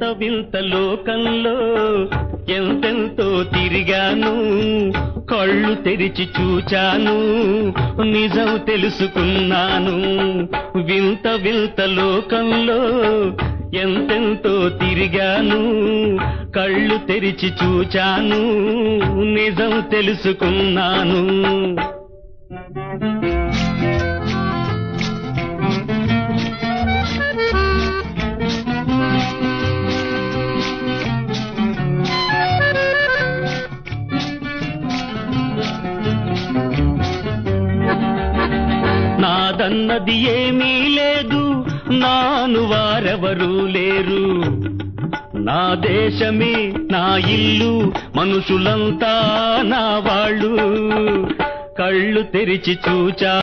వింత వింత లోకంలో ఎంతెంతో తిరిగాను కళ్ళు తెరిచి చూచాను నిజం తెలుసుకున్నాను వింత వింత లోకంలో ఎంతెంతో తిరిగాను కళ్ళు తెరిచి చూచాను నిజం తెలుసుకున్నాను నాదన్నది ఏమీ లేదు నాను వారెవరూ లేరు నా దేశమే నా ఇల్లు మనుషులంతా నా వాళ్ళు కళ్ళు తెరిచి చూచా